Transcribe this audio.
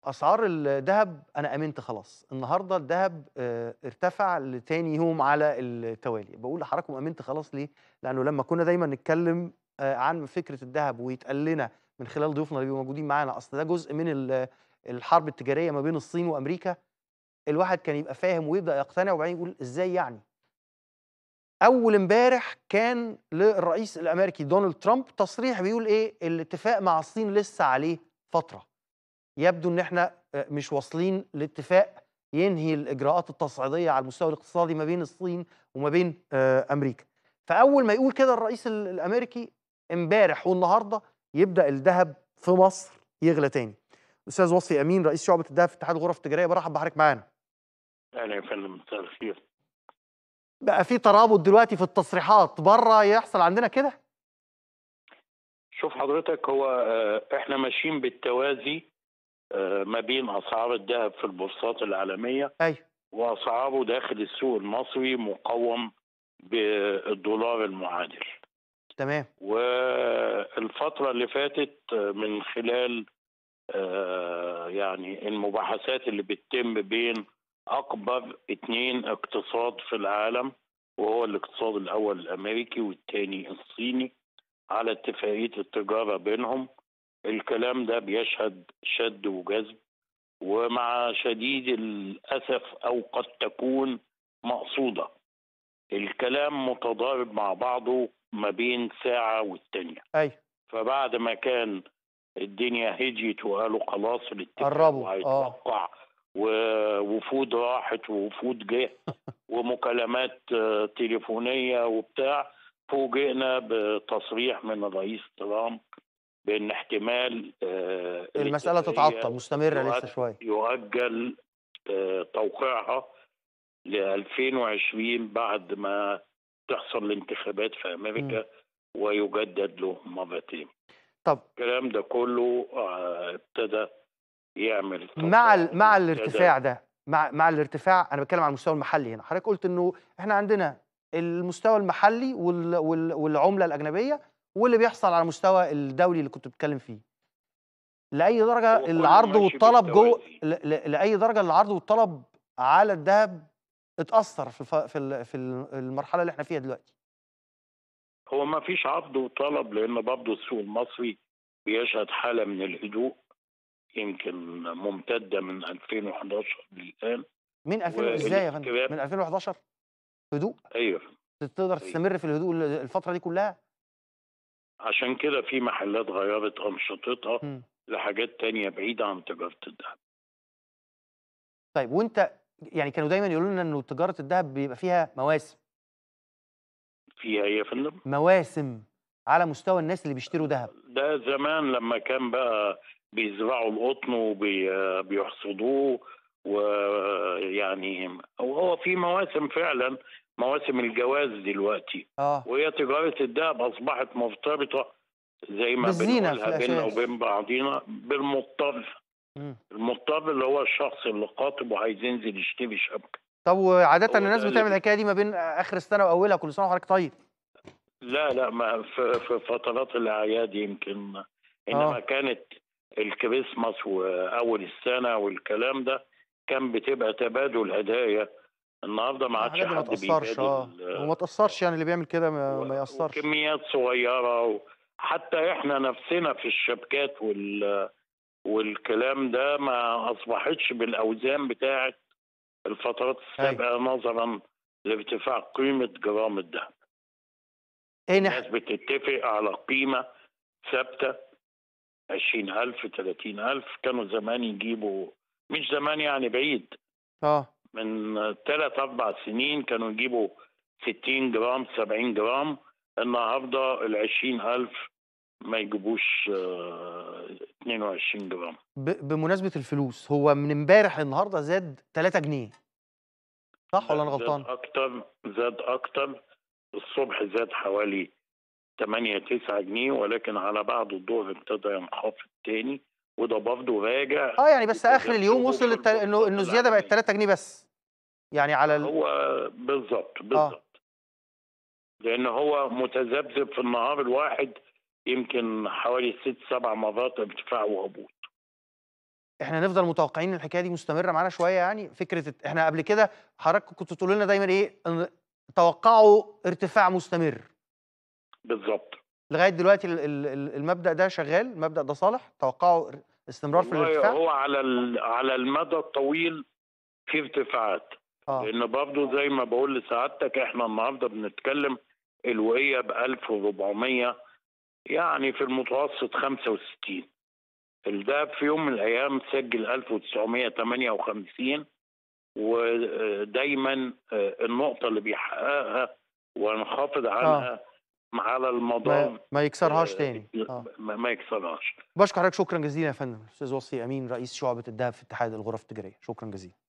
اسعار الذهب انا امنت خلاص النهارده الذهب آه، ارتفع لتاني يوم على التوالي بقول لحضراتكم امنت خلاص ليه لانه لما كنا دايما نتكلم آه، عن فكره الذهب ويتقال لنا من خلال ضيوفنا اللي بيبقوا موجودين معانا اصل ده جزء من ال- الحرب التجاريه ما بين الصين وامريكا الواحد كان يبقى فاهم ويبدا يقتنع وبعدين يقول ازاي يعني اول امبارح كان للرئيس الامريكي دونالد ترامب تصريح بيقول ايه الاتفاق مع الصين لسه عليه فتره يبدو ان احنا آه، مش واصلين لاتفاق ينهي الاجراءات التصعيديه على المستوى الاقتصادي ما بين الصين وما بين آه، امريكا فاول ما يقول كده الرئيس ال- الامريكي امبارح والنهارده يبدا الذهب في مصر يغلى تاني استاذ وصفي امين رئيس شعبه الذهب في اتحاد الغرف التجاريه برحب بحضرتك معانا اهلا يا فندم مساء الخير بقى في ترابط دلوقتي في التصريحات بره يحصل عندنا كده شوف حضرتك هو آه، احنا ماشيين بالتوازي آه، ما بين اسعار الذهب في البورصات العالميه ايوه واسعاره داخل السوق المصري مقوم بالدولار المعادل تمام والفتره اللي فاتت آه، من خلال آه، يعني المباحثات اللي بتتم بين اكبر اتنين اقتصاد في العالم وهو الاقتصاد الاول الامريكي والتاني الصيني على اتفاقيه التجاره بينهم الكلام ده بيشهد شد وجذب ومع شديد الاسف او قد تكون مقصوده الكلام متضارب مع بعضه ما بين ساعه والتانيه ايوه فبعد ما كان الدنيا هديت وقالوا خلاص الاتفاق قربوا، آه. وهيتوقع ووفود راحت ووفود جه ومكالمات آه، تليفونيه وبتاع فوجئنا بتصريح من الرئيس ترامب بان احتمال آه، المساله الاتفاقية تتعطل مستمره يؤجل- لسه شويه يؤجل آه، توقيعها ل 2020 بعد ما تحصل الانتخابات في امريكا ويجدد له مرتين طب الكلام ده كله آه، ابتدى يعمل مع ال- توقعات مع وابتدى- الارتفاع ده مع مع الارتفاع انا بتكلم على المستوى المحلي هنا حضرتك قلت انه احنا عندنا المستوى المحلي وال وال والعمله الاجنبيه واللي بيحصل على المستوى الدولي اللي كنت بتتكلم فيه لاي هو درجه كله العرض ماشي والطلب جوه بالتوازي. ل- ل- لاي درجه العرض والطلب على الذهب اتاثر في الف... في ال- في المرحله اللي احنا فيها دلوقتي هو ما فيش عرض وطلب لان برضه السوق المصري بيشهد حاله من الهدوء يمكن ممتده من 2011 للان من 2000 ازاي يا فندم والاستجابة- من 2011 هدوء ايوه تقدر تستمر في الهدوء الفتره دي كلها عشان كده في محلات غيرت انشطتها مم. لحاجات تانية بعيدة عن تجارة الذهب طيب وانت يعني كانوا دايما يقولوا لنا انه تجاره الذهب بيبقى فيها مواسم فيها ايه يا فندم؟ مواسم على مستوى الناس اللي بيشتروا ذهب ده زمان لما كان بقى بيزرعوا القطن وبيحصدوه ويعني وهو في مواسم فعلا مواسم الجواز دلوقتي اه وهي تجارة الذهب أصبحت مرتبطة زي ما بالزينة في بنقولها بيننا الأساس. وبين بعضينا بالمضطر مم. المضطر اللي هو الشخص اللي خاطب وعايز ينزل يشتري شبكة طب وعاده هو الناس ده بتعمل اللي- الحكايه دي ما بين اخر السنه واولها كل سنه وحضرتك طيب لا لا ما في, في فترات الأعياد يمكن إنما آه. كانت الكريسماس وأول السنة والكلام ده كان بتبقى تبادل هدايا النهارده ما عادش الحاجات دي ما حد تاثرش اه بيبادل وما تاثرش يعني اللي بيعمل كده ما, ما ياثرش وكميات صغيرة و... حتى احنا نفسنا في الشبكات وال... والكلام ده ما اصبحتش بالاوزان بتاعه الفترات السابقه نظرا لارتفاع قيمه جرام الذهب ايه الناس نح... بتتفق على قيمه ثابته 20000 30000 كانوا زمان يجيبوا مش زمان يعني بعيد اه من ثلاث اربع سنين كانوا يجيبوا 60 جرام 70 جرام النهارده ال 20000 ما يجيبوش آه، 22 جرام ب... بمناسبه الفلوس هو من امبارح للنهارده زاد 3 جنيه صح ولا انا غلطان زاد اكتر زاد اكتر الصبح زاد حوالي 8 9 جنيه ولكن على بعد الظهر ابتدى ينخفض تاني وده برضه راجع اه يعني بس اخر لتذبذبه اليوم وصل في للت... انه البورصات انه الزياده بقت العالمية. 3 جنيه بس يعني على ال... هو بالظبط بالظبط لان هو متذبذب في النهار الواحد يمكن حوالي ست سبع مرات ارتفاع وهبوط احنا نفضل متوقعين الحكايه دي مستمره معانا شويه يعني فكره الت- احنا قبل كده حضرتك كنت تقول لنا دايما ايه إن توقعوا ارتفاع مستمر بالظبط لغايه دلوقتي ال- ال- ال- المبدا ده شغال المبدا ده صالح توقعوا ار- استمرار في والله الارتفاع هو على ال- على المدى الطويل في ارتفاعات اه لان برضه زي ما بقول لسعادتك احنا النهارده بنتكلم الوقيه ب 1400 يعني في المتوسط 65 الدهب في يوم من الايام سجل 1958 ودايما النقطه اللي بيحققها وينخفض عنها على المدار ما, ما يكسرهاش تاني آه. اه ما ما يكسرهاش بشكر حضرتك شكرا جزيلا يا فندم استاذ وصي امين رئيس شعبه الذهب في اتحاد الغرف التجاريه شكرا جزيلا